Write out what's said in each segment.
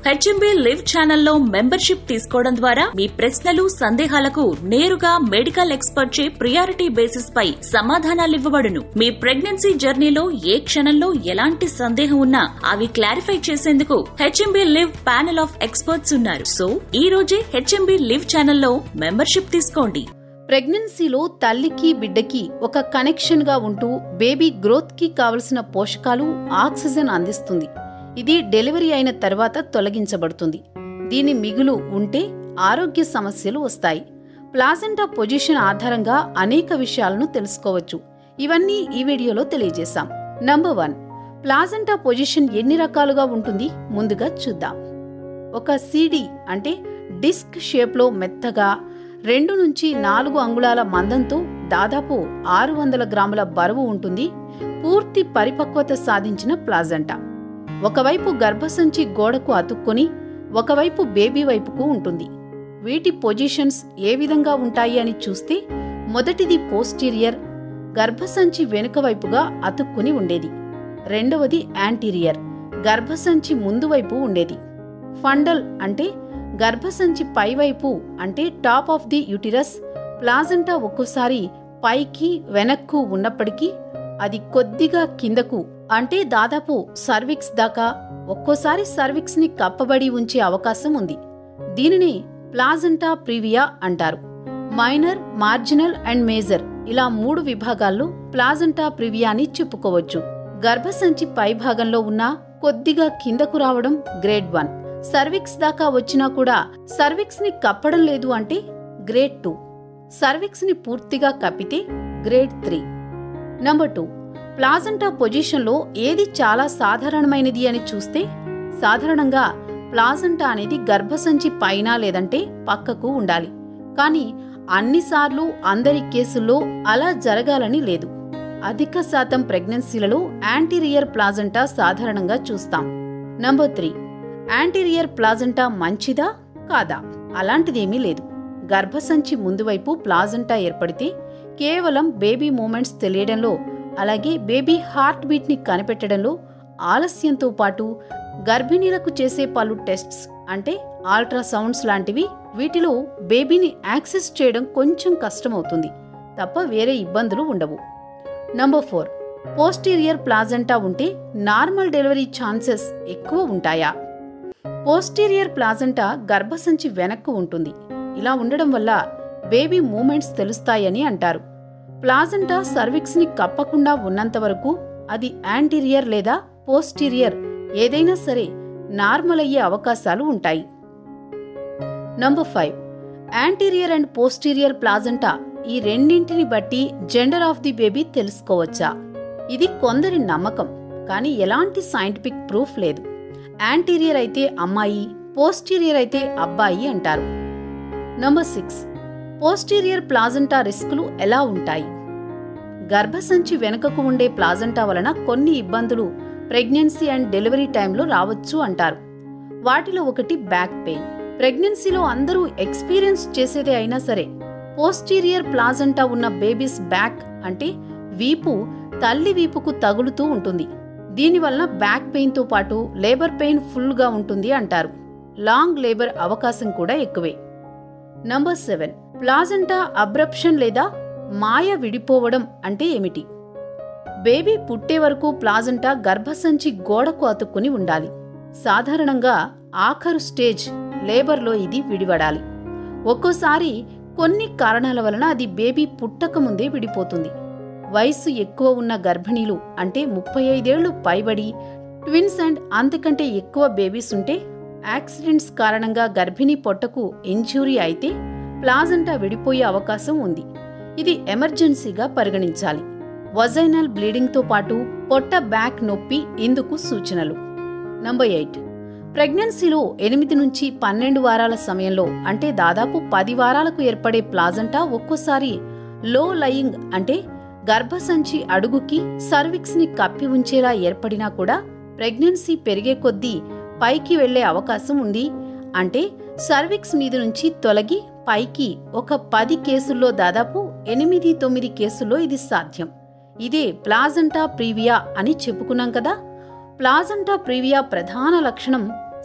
HMB live ఛానల్లో membership తీసుకోవడం ద్వారా మీ ప్రశ్నలు సందేహాలకు నేరుగా మెడికల్ ఎక్స్పర్ట్ చే ప్రియారిటీ బేసిస్ పై సమాధానాలివ్వబడును మీ ప్రెగ్నెన్సీ జర్నీలో ఏ క్షణంలో ఎలాంటి సందేహం ఉన్నా అవి క్లారిఫై చేసేందుకు HMB live panel of experts ఉన్నారు సో ఈ రోజే హెచ్ఎంబీ లివ్ ఛానల్లో మెంబర్షిప్ తీసుకోండి ప్రెగ్నెన్సీలో తల్లికి బిడ్డకి ఒక కనెక్షన్ గా ఉంటూ బేబీ గ్రోత్ కి కావలసిన పోషకాలు ఆక్సిజన్ అందిస్తుంది ఇది డెలివరీ అయిన తర్వాత తొలగించబడుతుంది దీని మిగులు ఉంటే ఆరోగ్య సమస్యలు వస్తాయి ప్లాజెంటా పొజిషన్ ఆధారంగా అనేక విషయాలను తెలుసుకోవచ్చు ఇవన్నీ ఈ వీడియోలో తెలియజేశాం నంబర్ వన్ ప్లాజెంటా పొజిషన్ ఎన్ని రకాలుగా ఉంటుంది ముందుగా చూద్దాం ఒక సీడీ అంటే డిస్క్ షేప్లో మెత్తగా రెండు నుంచి నాలుగు అంగుళాల మందంతో దాదాపు ఆరు వందల గ్రాముల బరువు ఉంటుంది పూర్తి పరిపక్వత సాధించిన ప్లాజంటా ఒకవైపు గర్భసంచి గోడకు అతుక్కొని ఒకవైపు బేబీ వైపుకు ఉంటుంది వీటి పొజిషన్స్ ఏ విధంగా ఉంటాయి అని చూస్తే మొదటిది పోస్టీరియర్ గర్భసంచి వెనుక వైపుగా అతుక్కుని ఉండేది రెండవది యాంటీరియర్ గర్భసంచి ముందు వైపు ఉండేది ఫండల్ అంటే గర్భసంచి పైవైపు అంటే top of the uterus placenta ఒక్కోసారి పైకి వెనక్కు ఉన్నప్పటికీ అది కొద్దిగా కిందకు అంటే దాదాపు సర్విక్స్ దాకా ఒక్కోసారి సర్విక్స్ ని కప్పబడి ఉంచే అవకాశం ఉంది దీనిని ప్లాజంటా ప్రీవియా అంటారు మైనర్ మార్జినల్ అండ్ మేజర్ ఇలా మూడు విభాగాల్లో ప్లాజంటా ప్రివియాని చెప్పుకోవచ్చు గర్భసంచి పై భాగంలో ఉన్న కొద్దిగా కిందకు రావడం గ్రేడ్ వన్ సర్విక్స్ దాకా వచ్చినా కూడా సర్విక్స్ ని కప్పడం లేదు అంటే గ్రేడ్ టూ సర్విక్స్ ని పూర్తిగా కప్పితే grade three number two placenta పొజిషన్లో ఏది చాలా సాధారణమైనది అని చూస్తే సాధారణంగా ప్లాజంటా అనేది గర్భసంచి పైన లేదంటే పక్కకు ఉండాలి కానీ అన్నిసార్లు అందరి కేసుల్లో అలా జరగాలని లేదు అధిక శాతం ప్రెగ్నెన్సీలలో యాంటీరియర్ ప్లాజంటా సాధారణంగా చూస్తాం నంబర్ త్రీ యాంటీరియర్ ప్లాజంటా మంచిదా కాదా అలాంటిదేమీ లేదు గర్భసంచి ముందువైపు ప్లాజంటా ఏర్పడితే కేవలం బేబీ మూమెంట్స్ తెలియడంలో అలాగే బేబీ హార్ట్ బీట్ ని కనిపెట్టడంలో ఆలస్యంతో పాటు గర్భిణీలకు చేసే పలు టెస్ట్స్ అంటే ఆల్ట్రాసౌండ్స్ లాంటివి వీటిలో బేబీని యాక్సెస్ చేయడం కొంచెం కష్టమవుతుంది తప్ప వేరే ఇబ్బందులు ఉండవు నంబర్ ఫోర్ పోస్టీరియర్ ప్లాజంటా ఉంటే నార్మల్ డెలివరీ ఛాన్సెస్ ఎక్కువ ఉంటాయా పోస్టీరియర్ ప్లాజంటా గర్భసంచి వెనక్కు ఉంటుంది ఇలా ఉండడం వల్ల బేబీ మూమెంట్స్ తెలుస్తాయని అంటారు ప్లాజంటా సర్విక్స్ ని కప్పకుండా ఉన్నంత వరకు అది యాంటీరియర్ లేదా పోస్టీరియర్ ఏదైనా సరే నార్మల్ అయ్యే అవకాశాలు ఉంటాయి number five anterior and posterior placenta ఈ రెండింటిని బట్టి జెండర్ ఆఫ్ ది బేబీ తెలుసుకోవచ్చా ఇది కొందరి నమ్మకం కానీ ఎలాంటి సైంటిఫిక్ ప్రూఫ్ లేదు యాంటీరియర్ అయితే అమ్మాయి పోస్టీరియర్ అయితే అబ్బాయి అంటారు నంబర్ సిక్స్ పోస్టీరియర్ ప్లాజంటా రిస్కులు ఎలా ఉంటాయి గర్భసంచి వెనుకకు ఉండే ప్లాజంటా వలన కొన్ని ఇబ్బందులు ప్రెగ్నెన్సీ అండ్ డెలివరీ టైంలో రావచ్చు అంటారు వాటిలో ఒకటి బ్యాక్ పెయిన్ ప్రెగ్నెన్సీలో అందరూ ఎక్స్పీరియన్స్ చేసేదే అయినా సరే పోస్టీరియర్ ప్లాజంటా ఉన్న బేబీస్ బ్యాక్ అంటే వీపు తల్లి వీపుకు తగులుతూ ఉంటుంది దీనివలన బ్యాక్ పెయిన్తో పాటు లేబర్ పెయిన్ ఫుల్గా ఉంటుంది అంటారు లాంగ్ లేబర్ అవకాశం కూడా ఎక్కువే నంబర్ సెవెన్ ప్లాజంటా అబ్రప్షన్ లేదా మాయ విడిపోవడం అంటే ఏమిటి బేబీ పుట్టే వరకు ప్లాజంటా గర్భసంచి గోడకు అతుక్కుని ఉండాలి సాధారణంగా ఆఖరు స్టేజ్ లేబర్లో ఇది విడివడాలి ఒక్కోసారి కొన్ని కారణాల వలన అది బేబీ పుట్టక ముందే విడిపోతుంది వయస్సు ఎక్కువ ఉన్న గర్భిణీలు అంటే ముప్పై ఐదేళ్లు పైబడి ట్విన్స్ అండ్ అంతకంటే ఎక్కువ బేబీస్ ఉంటే యాక్సిడెంట్స్ కారణంగా గర్భిణీ పొట్టకు ఇంజూరీ అయితే ప్లాజంటా విడిపోయే అవకాశం ఉంది ఇది ఎమర్జెన్సీగా పరిగణించాలి వజైనల్ బ్లీడింగ్తో పాటు పొట్ట బ్యాక్ నొప్పి ఇందుకు సూచనలు నంబర్ ఎయిట్ ప్రెగ్నెన్సీలో ఎనిమిది నుంచి పన్నెండు వారాల సమయంలో అంటే దాదాపు పది వారాలకు ఏర్పడే ప్లాజంటా ఒక్కోసారి లో లయింగ్ అంటే గర్భసంచి అడుగుకి సర్విక్స్ ని కప్పి ఉంచేలా ఏర్పడినా కూడా ప్రెగ్నెన్సీ పెరిగే కొద్దీ పైకి వెళ్లే అవకాశం ఉంది అంటే సర్విక్స్ మీద నుంచి తొలగి పైకి ఒక పది కేసుల్లో దాదాపు ఎనిమిది తొమ్మిది కేసుల్లో ఇది సాధ్యం ఇదే ప్లాజంటా ప్రీవియా అని చెప్పుకున్నాం కదా ప్లాజంటా ప్రీవియా ప్రధాన లక్షణం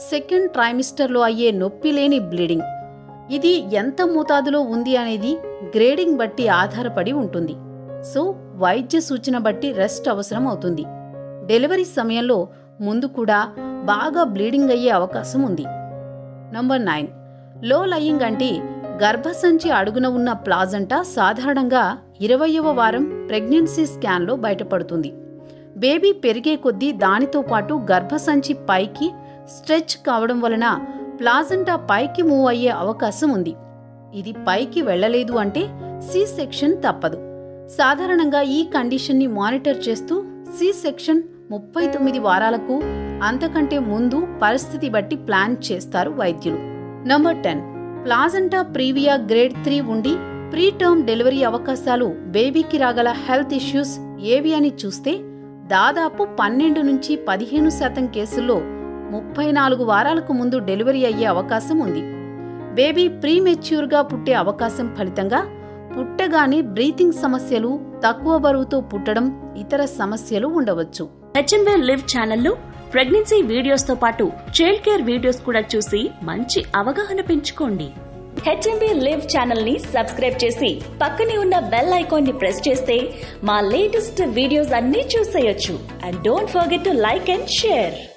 సెకండ్ ట్రైమిస్టర్లో అయ్యే నొప్పి లేని బ్లీడింగ్ ఇది ఎంత మోతాదులో ఉంది అనేది గ్రేడింగ్ బట్టి ఆధారపడి ఉంటుంది సో వైద్య సూచన బట్టి రెస్ట్ అవసరం అవుతుంది డెలివరీ సమయంలో ముందు కూడా బాగా బ్లీడింగ్ అయ్యే అవకాశం ఉంది నంబర్ నైన్ లో లయింగ్ అంటే గర్భసంచి అడుగున ఉన్న ప్లాజంటా సాధారణంగా ఇరవయవ వారం ప్రెగ్నెన్సీ స్కాన్లో బయటపడుతుంది బేబీ పెరిగే కొద్దీ దానితో పాటు గర్భసంచి పైకి స్ట్రెచ్ కావడం వలన ప్లాజంటా పైకి మూవ్ అయ్యే అవకాశం ఉంది ఇది పైకి వెళ్ళలేదు అంటే సి సెక్షన్ తప్పదు సాధారణంగా ఈ కండిషన్ని మానిటర్ చేస్తూ సి సెక్షన్ ముప్పై తొమ్మిది వారాలకు అంతకంటే ముందు పరిస్థితి బట్టి ప్లాన్ చేస్తారు వైద్యులు number ten placenta previa grade three ఉండి ప్రీ టర్మ్ డెలివరీ అవకాశాలు బేబీకి రాగల హెల్త్ ఇష్యూస్ ఏవి అని చూస్తే దాదాపు పన్నెండు నుంచి పదిహేను శాతం కేసుల్లో ముప్పై నాలుగు వారాలకు ముందు డెలివరీ అయ్యే అవకాశం ఉంది బేబీ ప్రీమెచ్యూర్గా పుట్టే అవకాశం ఫలితంగా పుట్టగానే బ్రీతింగ్ సమస్యలు తక్కువ బరువుతో పుట్టడం ఇతర సమస్యలు ఉండవచ్చు హెచ్ఎన్వే లివ్ ఛానల్లో ప్రెగ్నెన్సీ వీడియోస్ తో పాటు చైల్డ్ కేర్ వీడియోస్ కూడా చూసి మంచి అవగాహన పెంచుకోండి హెచ్ఎంబీ లివ్ ఛానల్ ని సబ్స్క్రైబ్ చేసి పక్కనే ఉన్న బెల్ ఐకాన్ ని ప్రెస్ చేస్తే మా లేటెస్ట్ వీడియోస్ అన్నీ చూసేయొచ్చు and don't forget to like and share